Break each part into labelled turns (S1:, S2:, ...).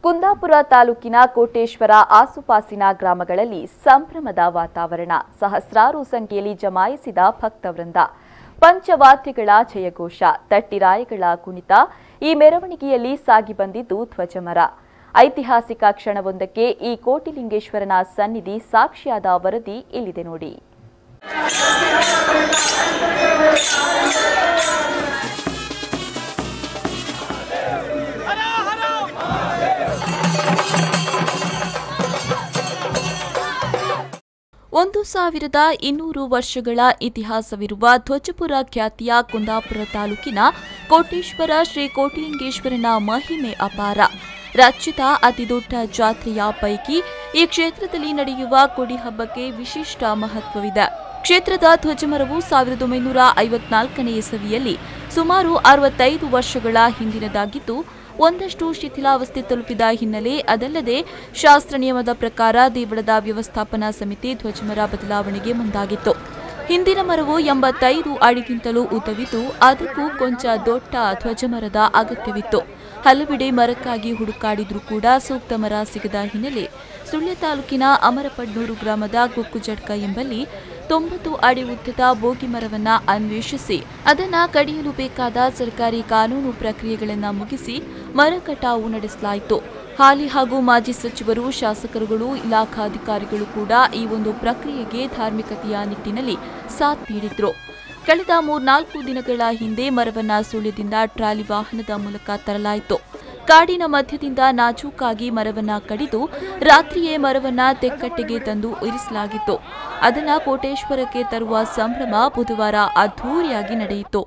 S1: ಕುಂದಾಪುರ ತಾಲೂಕಿನ ಕೋಟೇಶ್ವರ ಆಸುಪಾಸಿನ ಗ್ರಾಮಗಳಲ್ಲಿ ಸಂಭ್ರಮದ ವಾತಾವರಣ ಸಹಸ್ರಾರು ಸಂಖ್ಯೆಯಲ್ಲಿ ಜಮಾಯಿಸಿದ ಭಕ್ತವೃಂದ ಪಂಚವಾದ್ಯಗಳ ಜಯಘೋಷ ತಟ್ಟಿರಾಯಗಳ ಕುಣಿತ ಈ ಮೆರವಣಿಗೆಯಲ್ಲಿ ಸಾಗಿ ಬಂದಿದ್ದು ಧ್ವಜಮರ ಐತಿಹಾಸಿಕ ಕ್ಷಣವೊಂದಕ್ಕೆ ಈ ಕೋಟಿಲಿಂಗೇಶ್ವರನ ಸನ್ನಿಧಿ ಸಾಕ್ಷಿಯಾದ ವರದಿ ಇಲ್ಲಿದೆ ನೋಡಿ ಒಂದು ಸಾವಿರದ ಇನ್ನೂರು ವರ್ಷಗಳ ಇತಿಹಾಸವಿರುವ ಧ್ವಜಪುರ ಖ್ಯಾತಿಯ ಕುಂದಾಪುರ ತಾಲೂಕಿನ ಕೋಟೇಶ್ವರ ಶ್ರೀ ಕೋಟಿಲಿಂಗೇಶ್ವರನ ಮಹಿಮೆ ಅಪಾರ ರಾಜ್ಯದ ಅತಿದೊಡ್ಡ ಜಾತ್ರೆಯ ಪೈಕಿ ಈ ಕ್ಷೇತ್ರದಲ್ಲಿ ನಡೆಯುವ ಕೊಡಿ ಹಬ್ಬಕ್ಕೆ ವಿಶಿಷ್ಟ ಮಹತ್ವವಿದೆ ಕ್ಷೇತ್ರದ ಧ್ವಜಮರವು ಸಾವಿರದ ಒಂಬೈನೂರ ಐವತ್ನಾಲ್ಕನೇ ಇಸವಿಯಲ್ಲಿ ಸುಮಾರು ಅರವತ್ತೈದು ವರ್ಷಗಳ ಹಿಂದಿನದಾಗಿದ್ದು ಒಂದಷ್ಟು ಶಿಥಿಲಾವಸ್ಥೆ ತಲುಪಿದ ಹಿನ್ನೆಲೆ ಅದಲ್ಲದೆ ಶಾಸ್ತ್ರ ನಿಯಮದ ಪ್ರಕಾರ ದೇವಳದ ವ್ಯವಸ್ಥಾಪನಾ ಸಮಿತಿ ಧ್ವಜಮರ ಬದಲಾವಣೆಗೆ ಮುಂದಾಗಿತ್ತು ಹಿಂದಿನ ಮರವು ಎಂಬತ್ತೈದು ಅಡಿಗಿಂತಲೂ ಉದ್ದವಿದ್ದು ಅದಕ್ಕೂ ಕೊಂಚ ದೊಡ್ಡ ಧ್ವಜಮರದ ಅಗತ್ಯವಿತ್ತು ಹಲವೆಡೆ ಮರಕ್ಕಾಗಿ ಹುಡುಕಾಡಿದ್ರೂ ಕೂಡ ಸೂಕ್ತ ಮರ ಸಿಗದ ಹಿನ್ನೆಲೆ ಸುಳ್ಯ ತಾಲೂಕಿನ ಅಮರಪಡ್ನೂರು ಗ್ರಾಮದ ಕುಕ್ಕುಜಡ್ಕ ಎಂಬಲ್ಲಿ ತೊಂಬತ್ತು ಅಡಿ ಉದ್ದದ ಬೋಗಿ ಮರವನ್ನ ಅನ್ವೇಷಿಸಿ ಅದನ್ನ ಕಡಿಯಲು ಬೇಕಾದ ಸರ್ಕಾರಿ ಕಾನೂನು ಪ್ರಕ್ರಿಯೆಗಳನ್ನು ಮುಗಿಸಿ ಮರ ಕಟಾವು ನಡೆಸಲಾಯಿತು ಹಾಲಿ ಹಾಗೂ ಮಾಜಿ ಸಚಿವರು ಶಾಸಕರುಗಳು ಇಲಾಖಾಧಿಕಾರಿಗಳು ಕೂಡ ಈ ಒಂದು ಪ್ರಕ್ರಿಯೆಗೆ ಧಾರ್ಮಿಕತೆಯ ನಿಟ್ಟಿನಲ್ಲಿ ಸಾಥ್ ನೀಡಿದ್ರು ಕಳೆದ ಮೂರ್ನಾಲ್ಕು ದಿನಗಳ ಹಿಂದೆ ಮರವನ್ನ ಸುಳ್ಯದಿಂದ ಟ್ರಾಲಿ ವಾಹನದ ಮೂಲಕ ತರಲಾಯಿತು ಕಾಡಿನ ಮಧ್ಯದಿಂದ ನಾಜೂಕಾಗಿ ಮರವನ್ನ ಕಡಿದು ರಾತ್ರಿಯೇ ಮರವನ್ನ ತೆಕ್ಕಟ್ಟೆಗೆ ತಂದು ಇರಿಸಲಾಗಿತ್ತು ಅದನ್ನ ಕೋಟೇಶ್ವರಕ್ಕೆ ತರುವ ಸಂಭ್ರಮ ಬುಧವಾರ ಅದ್ಧೂರಿಯಾಗಿ ನಡೆಯಿತು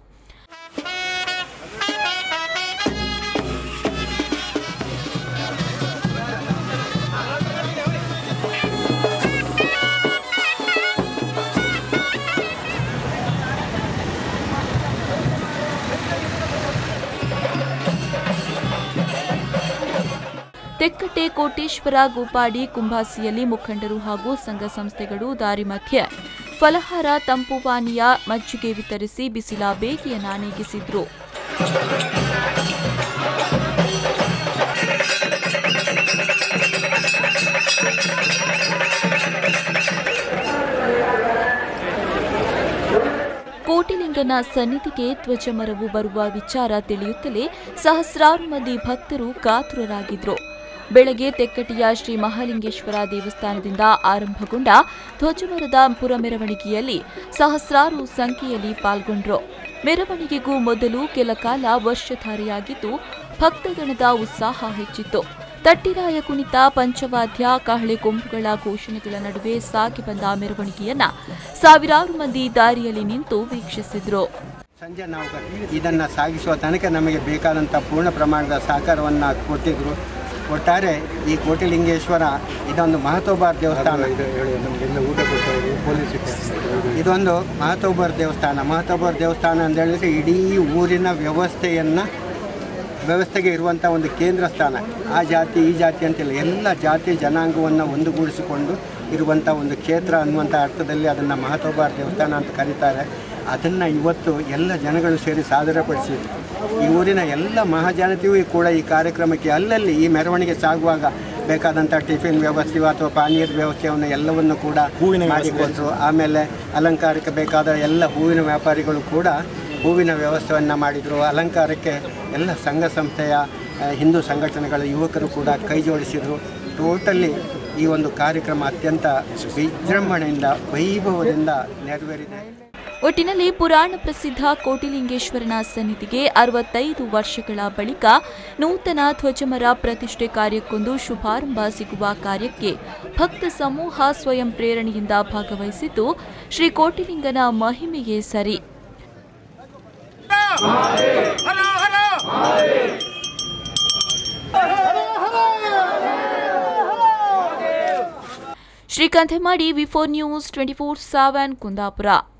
S1: ತೆಕ್ಕಟ್ಟೆ ಕೋಟೇಶ್ವರ ಗೋಪಾಡಿ ಕುಂಭಾಸಿಯಲ್ಲಿ ಮುಖಂಡರು ಹಾಗೂ ಸಂಘ ಸಂಸ್ಥೆಗಳು ದಾರಿ ಮಧ್ಯೆ ಫಲಹಾರ ತಂಪು ಪಾನೀಯ ಮಜ್ಜಿಗೆ ವಿತರಿಸಿ ಬಿಸಿಲ ಬೇಗೆಯನ್ನ ನೀಗಿಸಿದ್ರು ಕೋಟಿಲಿಂಗನ ಸನ್ನಿಧಿಗೆ ಧ್ವಜಮರವು ಬರುವ ವಿಚಾರ ತಿಳಿಯುತ್ತಲೇ ಸಹಸ್ರಾರು ಮಂದಿ ಭಕ್ತರು ಕಾತುರರಾಗಿದ್ರು ಬೆಳಗ್ಗೆ ತೆಕ್ಕಟಿಯ ಶ್ರೀ ಮಹಾಲಿಂಗೇಶ್ವರ ದೇವಸ್ಥಾನದಿಂದ ಆರಂಭಗೊಂಡ ಧ್ವಜಮರದ ಪುರ ಮೆರವಣಿಗೆಯಲ್ಲಿ ಸಹಸ್ರಾರು ಸಂಖ್ಯೆಯಲ್ಲಿ ಪಾಲ್ಗೊಂಡ್ರು ಮೆರವಣಿಗೆಗೂ ಮೊದಲು ಕೆಲ ಕಾಲ ವರ್ಷಧಾರಿಯಾಗಿದ್ದು ಭಕ್ತಗಣದ ಉತ್ಸಾಹ ಹೆಚ್ಚಿತ್ತು ತಟ್ಟಿರಾಯ ಕುಣಿತ ಪಂಚವಾದ್ಯ ಕಹಳೆ ಕೊಂಬುಗಳ ಘೋಷಣೆಗಳ ನಡುವೆ ಸಾಗಿ ಬಂದ ಮೆರವಣಿಗೆಯನ್ನ ಸಾವಿರಾರು ಮಂದಿ ದಾರಿಯಲ್ಲಿ ನಿಂತು ವೀಕ್ಷಿಸಿದ್ರು
S2: ಸಂಜೆ ನಾವು ಇದನ್ನು ಸಾಗಿಸುವ ತನಕ ನಮಗೆ ಬೇಕಾದಂಥ ಪೂರ್ಣ ಪ್ರಮಾಣದ ಸಹಕಾರವನ್ನು ಕೊಟ್ಟಿದ್ದರು ಒಟ್ಟಾರೆ ಈ ಕೋಟಿಲಿಂಗೇಶ್ವರ ಇದೊಂದು ಮಹತೋಬಾರ್ ದೇವಸ್ಥಾನ ಇದೊಂದು ಮಹತೋಬಾರ್ ದೇವಸ್ಥಾನ ಮಹತೋಬಾರ್ ದೇವಸ್ಥಾನ ಅಂತ ಹೇಳಿದ್ರೆ ಇಡೀ ಊರಿನ ವ್ಯವಸ್ಥೆಯನ್ನು ವ್ಯವಸ್ಥೆಗೆ ಇರುವಂಥ ಒಂದು ಕೇಂದ್ರ ಸ್ಥಾನ ಆ ಜಾತಿ ಈ ಜಾತಿ ಅಂತಿಲ್ಲ ಎಲ್ಲ ಜಾತಿ ಜನಾಂಗವನ್ನು ಒಂದುಗೂಡಿಸಿಕೊಂಡು ಇರುವಂಥ ಒಂದು ಕ್ಷೇತ್ರ ಅನ್ನುವಂಥ ಅರ್ಥದಲ್ಲಿ ಅದನ್ನು ಮಹತೋಬಾರ್ ದೇವಸ್ಥಾನ ಅಂತ ಕರೀತಾರೆ ಅದನ್ನು ಇವತ್ತು ಎಲ್ಲ ಜನಗಳು ಸೇರಿ ಸಾದರಪಡಿಸಿದ್ರು ಈ ಊರಿನ ಎಲ್ಲ ಮಹಾಜನತೆಯೂ ಕೂಡ ಈ ಕಾರ್ಯಕ್ರಮಕ್ಕೆ ಅಲ್ಲಲ್ಲಿ ಈ ಮೆರವಣಿಗೆ ಸಾಗುವಾಗ ಬೇಕಾದಂಥ ಟಿಫಿನ್ ವ್ಯವಸ್ಥೆ ಅಥವಾ ಪಾನೀಯದ ವ್ಯವಸ್ಥೆಯನ್ನು ಎಲ್ಲವನ್ನು ಕೂಡ ಮಾಡಿಕೊಟ್ರು ಆಮೇಲೆ ಅಲಂಕಾರಕ್ಕೆ ಬೇಕಾದ ಎಲ್ಲ ಹೂವಿನ ವ್ಯಾಪಾರಿಗಳು ಕೂಡ ಹೂವಿನ ವ್ಯವಸ್ಥೆಯನ್ನು ಮಾಡಿದರು ಅಲಂಕಾರಕ್ಕೆ ಎಲ್ಲ ಸಂಘ ಸಂಸ್ಥೆಯ ಆ, ಹಿಂದೂ ಸಂಘಟನೆಗಳ ಯುವಕರು ಕೂಡ ಕೈ ಜೋಡಿಸಿದರು ಟೋಟಲಿ ಈ ಒಂದು ಕಾರ್ಯಕ್ರಮ ಅತ್ಯಂತ ವಿಜೃಂಭಣೆಯಿಂದ ವೈಭವದಿಂದ ನೆರವೇರಿದೆ
S1: ಒಟ್ಟಿನಲ್ಲಿ ಪುರಾಣ ಪ್ರಸಿದ್ಧ ಕೋಟಿಲಿಂಗೇಶ್ವರನ ಸನ್ನಿಧಿಗೆ ಅರವತ್ತೈದು ವರ್ಷಗಳ ಬಳಿಕ ನೂತನ ಧ್ವಜಮರ ಪ್ರತಿಷ್ಠೆ ಕಾರ್ಯಕ್ಕೊಂದು ಶುಭಾರಂಭ ಸಿಗುವ ಕಾರ್ಯಕ್ಕೆ ಭಕ್ತ ಸಮೂಹ ಸ್ವಯಂ ಪ್ರೇರಣೆಯಿಂದ ಭಾಗವಹಿಸಿದ್ದು ಶ್ರೀ ಕೋಟಿಲಿಂಗನ ಮಹಿಮೆಯೇ ಸರಿ ಶ್ರೀಕಾಂತ್ ಮಾಡಿ V four news twenty four seven Kundapura